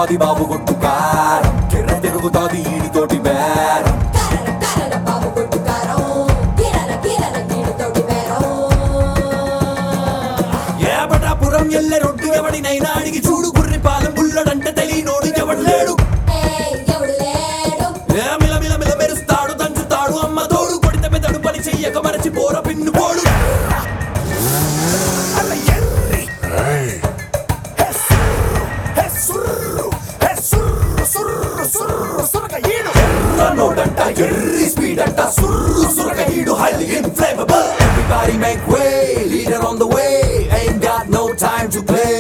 తిరుగుతాది బాబు కొట్టు కారం కిర్ర తిరుగుతాది ఈడితోటి బేరం కరర కరర బాబు కొట్టు కారం కిరర కిరర నీళ్ళతోటి బేరం ఏపటాపురం ఎల్లె రొడ్డు ఎవడినైనా అడిగి చూడు గుర్రి పాలెం బుల్లడంటే తెలియనోడు ఎవడు లేడు ఏయ్ ఎవడు లేడు ఏ మిల మిల మిల మెరుస్తాడు దంచుతాడు అమ్మ తోడు కొడితే మెదడు పని చెయ్యక మరచి పోర పిన్ను పోడు అలా ఎర్రి. హే సుర్రు, హే సుర్రు, హే సుర్రు, సుర్రు, సుర్రు, సురక ఈడు. ఎర్ర నోటంట ఎర్రి స్పీడ్ అంట సుర్రు సురక ఈడు highly inflammable everybody make way leader on the way ain't got no time to play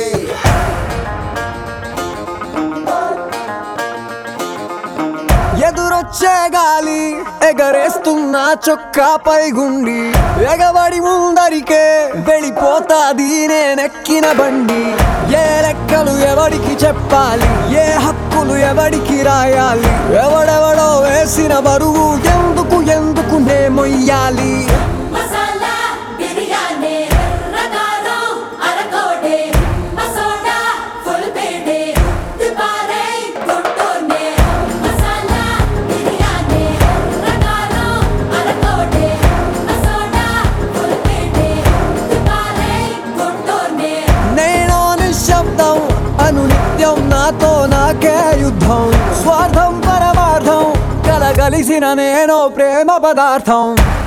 ఎదురొచ్చే గాలి ఎగరేస్తున్న చొక్కాపై గుండి ఎగబడి ముందరికే వెళ్ళిపోతాది నేనెక్కిన బండి ఏ లెక్కలు ఎవడికి చెప్పాలి ఏ హక్కులు ఎవడికి రాయాలి ఎవడెవడో వేసిన బరువు ఎందుకు ఎందుకు నే మొయ్యాలి మసాలా బిర్యానీ రకారం అరకోడే మసోడా ఫుల్ పేడే దిపారే కొట్టోనే మసాలా బిర్యానీ రకారం అరకోడే మసోడా ఫుల్ పేడే దిపారే కొట్టోనే నేను నిశ్శబ్దం అను నిత్యం నాతో నాకే యుద్ధం స్వార్థం పరమార్థం కలగలిసిన నేను ప్రేమ పదార్థం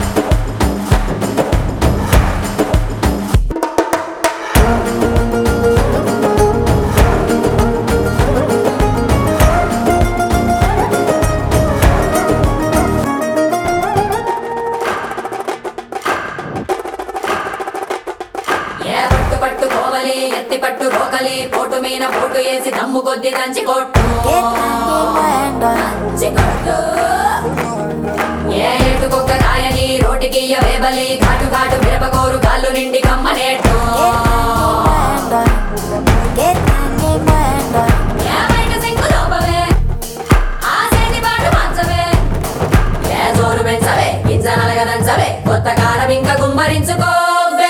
ఏ పట్టు పట్టు కోవలి ఎత్తి పట్టు రోకలి పోటు మీన పోటు వేసి దమ్ము కొద్ది దంచి కొట్టు దంచి కొట్టు ఏ ఎటు కుక్క కాయని రోటికి వేబలి ఘాటు ఘాటు మిరపకోరు కాళ్ళు నిండి కమ్మనేట్టు ఏ బయట సింగు లోపవే ఆ సేని పాటు మంచవే ఏ జోరు పెంచవే గింజ నలగదంచవే కొత్త కారం ఇంకా గుమ్మరించుకోవే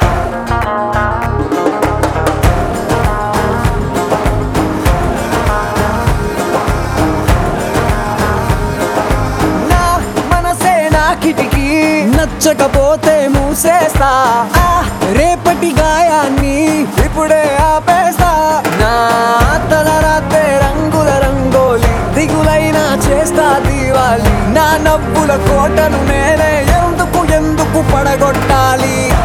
నా మనసే నా కిటికీ నచ్చకపోతే మూసేస్తా ఆ రేపటి గాయాన్ని ఇప్పుడే ఆపేస్తా నా తల రాతే రంగుల రంగోలి దిగులైనా చేస్తా దీవాలి నా నవ్వుల కోటను నేనే ఎందుకు ఎందుకు పడగొట్టాలి